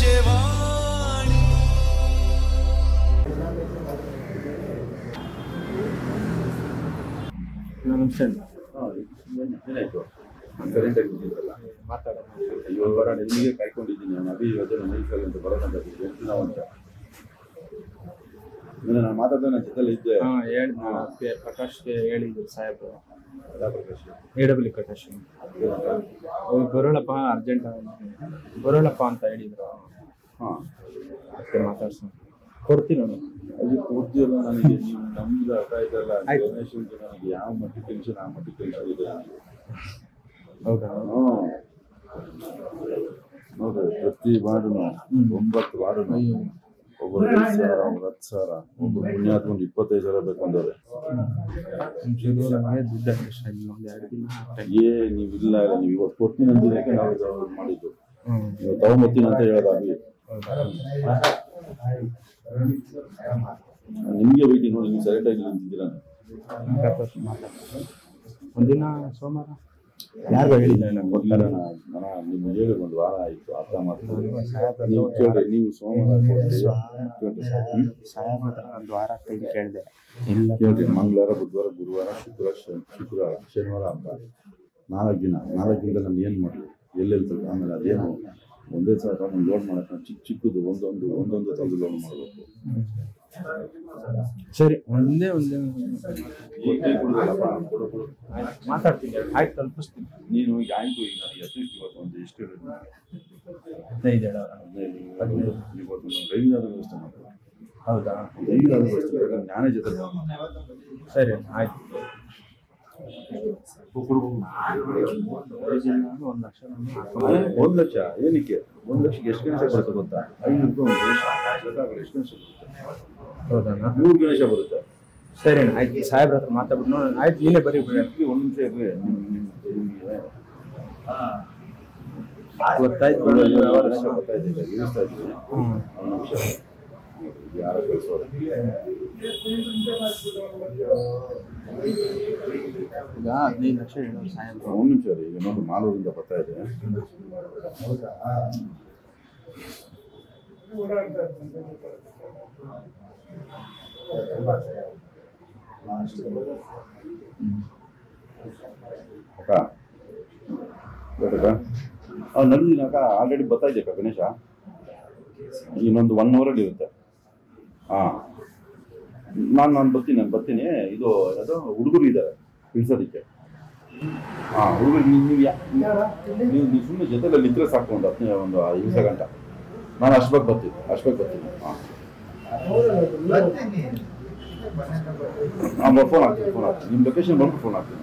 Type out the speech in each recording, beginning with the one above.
ಭವಿಷ್ಯವಾಣಿ ನಮಸ್ತೆ ಏನಾಯ್ತು ಕರೆಂಟಾಗಿ ಬಿಟ್ಟಿದ್ರಲ್ಲ ಮಾತಾಡೋಣ ಅಯ್ಯೋ ಬರೋಣ ಇಲ್ಲಿಗೆ ಕಾಯ್ಕೊಂಡಿದ್ದೀನಿ ನಾನು ಅಭಿ ಯೋಜನೆ ಮೈಸೂರಲ್ಲಿ ಅಂತ ಬರೋಣ ಅಂತ ಇದ್ದೀನಿ. ಎಷ್ಟು ನಾವು ಅಂತ ನಿನ್ನೆ ನಾನು ಮಾತಾಡ್ದೆ ನನ್ನ ಜೊತೆಲಿ ಇದ್ದೆ ಹಾಂ ಹೇಳಿ ಪ್ರಕಾಶ್ಗೆ ಹೇಳಿದ್ರು ಸಾಹೇಬ್ರು ಅಲ್ಲ ಪ್ರಕಾಶ್ ಎ ಡಬ್ಲ್ಯೂ ಪ್ರಕಾಶ್ ಅವ್ರು ಬರೋಳಪ್ಪ ಅರ್ಜೆಂಟ್ ಬರೋಳಪ್ಪ ಅಂತ ಹೇಳಿದ್ರು ಹಾಂ ಅದಕ್ಕೆ ಮಾತಾಡ್ಸೋಣ ಕೊಡ್ತೀನಿ ನಾನು ಅದು ಪೂರ್ತಿಯಲ್ಲ ನನಗೆ ನೀವು ನಮ್ದು ಅರ್ಥ ಆಯ್ತಲ್ಲ ಆಯ್ತು. ಗಣೇಶ್ ಅಂತ ನನಗೆ ಯಾವ ಮಟ್ಟಿಗೆ ಟೆನ್ಷನ್ ಆ ಮಟ್ಟಿಗೆ ಟೆನ್ಷನ್ ಇದೆ ಹೌದಾ ಹ್ಞೂ ನೋಡ್ರಿ ಪ್ರತಿ ವಾರ್ಡುನು ಒಂಬತ್ತು ವಾರ್ಡುನು ಒಬ್ಬರು ಐದು ಸಾವಿರ ಒಬ್ರು ಹತ್ತು ಸಾವಿರ ಒಬ್ಬರು ಪುಣ್ಯಾತ್ಮ ಒಂದು ಇಪ್ಪತ್ತೈದು ಸಾವಿರ ಬೇಕು ಅಂದವ್ರೆ ಒಂಚೂರು ನನಗೆ ದುಡ್ಡು ಅಡ್ಜಸ್ಟ್ ಆಗಿಲ್ಲ ಒಂದು ಎರಡು ದಿನ time. ಏ ನೀವು ಇಲ್ಲ ಇಲ್ಲ ನೀವು ಇವತ್ತು ಕೊಡ್ತೀನಿ ಅಂದಿದ್ದಕ್ಕೆ ನಾವು ಇದು ಮಾಡಿದ್ದು ಹ್ಮ್ ನೀವು ತಗೊಂಬರ್ತೀನಿ ಅಂತ ಹೇಳೋದು ಅಭಿ ನಿಮಗೆ ವೈಟಿಂಗ್ ನೋಡಿ ನೀವು ಸೈಲೆಂಟ್ ಆಗಿ ನಿಂತಿದ್ದೀರ ಮಾತಾಡ್ತೀನಿ, ಮಾತಾಡ್ತೀನಿ. ಒಂದಿನ ಸೋಮವಾರ ಯಾರಿಗೂ ಹೇಳಿದ್ದೆ ನಾನು ಕೊಡ್ತಾರೆ ನಾನು ನಿಮ್ಗೆ ಹೇಳಿ ಒಂದು ವಾರ ಆಯಿತು ಅರ್ಥ ಮಾಡ್ಕೊಂಡು ನೀವು ಕೇಳ್ರಿ ನೀವು ಸೋಮವಾರ ಕೊಡ್ತೀರಾ? ಕೇಳ್ರಿ ಹ್ಮ್? ಸಾಹೇಬ್ ಹತ್ರ ಒಂದು ವಾರ ಟೈಮ್ ಕೇಳಿದೆ ಇಲ್ಲ ಕೇಳ್ರಿ ಮಂಗಳವಾರ ಬುಧವಾರ ಗುರುವಾರ ಶುಕ್ರವಾರ ಶನಿ ಶುಕ್ರವಾರ ಶನಿವಾರ ಹಬ್ಬ ನಾಲ್ಕು ದಿನ ನಾಲ್ಕು ದಿನದಲ್ಲಿ ನಾನು ಏನು ಮಾಡಲಿ ಎಲ್ಲೆಲ್ಲಿ ತಗೊಂಡು ಆಮೇಲೆ ಅದೇನು ಒಂದೇ ಸಲ ತಗೊಂಡು ಲೋಡ್ ಮಾಡಕ್ಕೆ ನಾನು ಚಿಕ್ಕ ಚಿಕ್ಕದು ಒಂದೊಂದು ಒಂದೊಂದು ತಂದು ಲೋಡ್ ಮಾಡಬೇಕು ಸರಿ ಒಂದೇ ಒಂದೇ ಕೊಡು, ಕೊಡು. ಮಾತಾಡ್ತೀನಿ ಆಯ್ತು ತಲುಪಿಸ್ತೀನಿ ನೀನು ಈಗ ಆಯ್ತು ಈಗ ನನಗೆ ಅಟ್ಲೀಸ್ಟ್ ಇವತ್ತು ಒಂದು ಎಷ್ಟು ಹೇಳಿದ್ರು ಹದಿನೈದು ಹೇಳ ಹದಿನೈದು ಹದಿನೈದು ಇವತ್ತು ಒಂದು ರವಿವಾರ ವ್ಯವಸ್ಥೆ ಮಾಡ್ಬೇಕು ಹೌದಾ ರವಿವಾರ ವ್ಯವಸ್ಥೆ ಬೇಕಾದ್ರೆ ನಾನೇ ಜೊತೆ ಸರಿ ಆಯ್ತು ಒಂದು ಲಕ್ಷ ಒಂದು ಲಕ್ಷ ಏನಕ್ಕೆ ಒಂದು ಲಕ್ಷಕ್ಕೆ ಎಷ್ಟು ಗಣೇಶ ಬರುತ್ತೆ ಗೊತ್ತಾ ಐನೂರು ರೂಪಾಯಿ ಒಂದು ಗಣೇಶ ಬೇಕಾದ್ರೆ ಎಷ್ಟು ಗಣೇಶ ಬರುತ್ತೆ ಹೌದಾ ಮೂರು ಗಣೇಶ ಬರುತ್ತೆ ಸರಿ ಆಯ್ತು ಸಾಹೇಬ್ರ ಹತ್ರ ಮಾತಾಡ್ಬಿಟ್ಟು ನೋಡೋಣ ಆಯ್ತು ನೀನೇ ಬರೀ ಬಿಡಿ ಇದಕ್ಕೆ ಒಂದು ನಿಮಿಷ ಇರ್ರಿ ನಿಮ್- ನಿಮ್- ನಿಮ್ಗೆ ಗೊತ್ತಾಯ್ತು ಒಂದು ಬಿಡು. ಗಣೇಶ ಗೊತ್ತಾಯ್ತು ಈಗ ಇಳಿಸ್ತಾ ಇದ್ದೀನಿ ಹ್ಮ್. ಒಂದು ನಿಮಿಷ ಯಾರ ಕಳಿಸೋರು ಈಗ ಹದಿನೈದು ಲಕ್ಷ ಹೇಳೋರು ಸಾಹೇಬ್ರು ಒಂದು ನಿಮಿಷ ರೀ ಈಗ ನೋಡಿ ಮಾಲೂರಿಂದ ಬರ್ತಾ ಇದೆ ಅಕ್ಕ ಗೊತ್ತಾಯ್ತಾ ಅವ್ನು ನಂದಿನ ಅಕ್ಕ ಆಲ್ರೆಡಿ ಬರ್ತಾ ಇದೆಯಕ್ಕ ಗಣೇಶ ಇನ್ನೊಂದು ಒನ್ ಅವರಲ್ಲಿ ಇರುತ್ತೆ ಹಾಂ ನಾನು ನಾನು ಬರ್ತೀನಿ ನಾನು ಬರ್ತೀನಿ ಇದು ಅದು ಹುಡುಗರು ಇದ್ದಾರೆ ಇಳಿಸೋದಕ್ಕೆ ಹಾಂ ಹುಡುಗರು ನೀವು ನೀವು ಯಾ- ನೀವು ನೀವು ಸುಮ್ಮನೆ ಜೊತೆಲಿ ಇದ್ರೆ ಸಾಕು ಒಂದು ಹತ್ತನೇ ಒಂದು ಐದು ಗಂಟ ನಾನು ಅಷ್ಟು ಬರ್ತೀನಿ ಅಷ್ಟು ಬರ್ತೀನಿ ಹಾಂ ಹಾಂ ಫೋನ್ ಹಾಕ್ತೀನಿ ಫೋನ್ ಹಾಕ್ತೀನಿ ನಿಮ್ಮ ಲೊಕೇಶನ್ ಬಂದು ಫೋನ್ ಹಾಕ್ತೀನಿ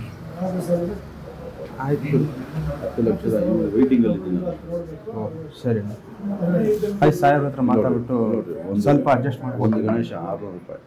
ಆಯ್ತು ಹತ್ತು ಲಕ್ಷದ ವೆಯ್ಟಿಂಗಲ್ಲಿ ಇದ್ದೀನಿ ಓ, ಸರಿ ಆಯ್ತು ಸಾಹೇಬ್ರ ಹತ್ರ ಮಾತಾಡ್ಬಿಟ್ಟು ನೋಡ್ರಿ, ಒಂದು- ಸ್ವಲ್ಪ ಅಡ್ಜಸ್ಟ್ ಮಾಡಿ ಒಂದು ಗಣೇಶ ಆರುನೂರು ರೂಪಾಯಿ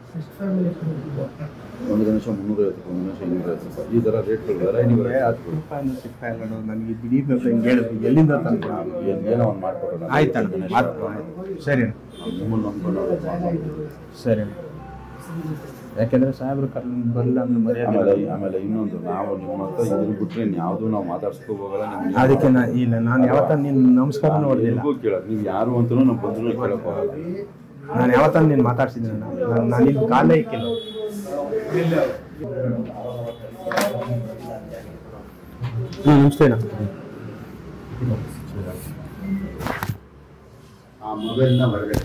ಒಂದು ಗಣೇಶ ಮುನ್ನೂರೈವತ್ತು ಒಂದು ಗಣೇಶ ಇನ್ನೂರೈವತ್ತು ರೂಪಾಯಿ ಈ ಥರ ರೇಟ್ಗಳು ಬೇರೆ ನಿಮಗೆ ಹತ್ತು ರೂಪಾಯಿನೂ ಸಿಗ್ತಾ ಇಲ್ಲ ನೋಡು. ನನಗೆ ದಿಢೀರ್ನ ಅಂತ ಹಿಂಗೆ ಹೇಳಿದ್ರು ಎಲ್ಲಿಂದ ತಂದು ಏನೋ ಒಂದು ಮಾಡ್ಕೊಡೋಣ ಆಯ್ತಣ್ಣ ಗಣೇಶ ಆಯ್ತು ಆಯ್ತು ಸರಿ ಅಣ್ಣ. ನಿಮ್ಮನ್ನು ನಂಬ್ಕೊಂಡು ಮಾಡ್ಕೊಂಡು. ಸರಿ ಅಣ್ಣ. ಯಾಕೆಂದ್ರೆ ಸಾಹೇಬ್ರು ಕರ್ಕೊಂಡು ಬರಲಿಲ್ಲ ಅಂದ್ರೆ ಮರ್ಯಾದೆ ಆಮೇಲೆ ಇಲ್ಲ. ಆಮೇಲೆ ಇನ್ನೊಂದು ನಾವು ನಿಮ್ಮ ಹತ್ರ ಇದನ್ನು ಬಿಟ್ರೆ ಯಾವುದು ನಾವು ಮಾತಾಡ್ಸ್ಕೊ ಹೋಗಲ್ಲ ನಿಮ್ಗೆ ಅದಕ್ಕೆ ನಾ ಇಲ್ಲ ನಾನು ಯಾವತ್ತ ನಿನ್ನ ನಮಸ್ಕಾರ ನೋಡಲಿಲ್ಲ ನಿಮಗೂ ಕೇಳೋದು ನೀವು ಯಾರು ಅಂತಲೂ ನಮ್ಮ ಬಂದ್ರು ಕೇಳಕ್ ಹೋಗಲ್ಲ ನಾನು ಯಾವತ್ತ ನೀನು ಮಾತಾಡ್ಸಿದ್ದೀನಿ ನಾನು ನಾನು ನಿನ್ನ ಕಾಲೇ ಇಕ್ಕಿಲ್ಲ ಹ್ಞೂ ನಮಸ್ತೆ ಅಣ್ಣ ಆ ಮೊಬೈಲ್ನ ಹೊರಗಡೆ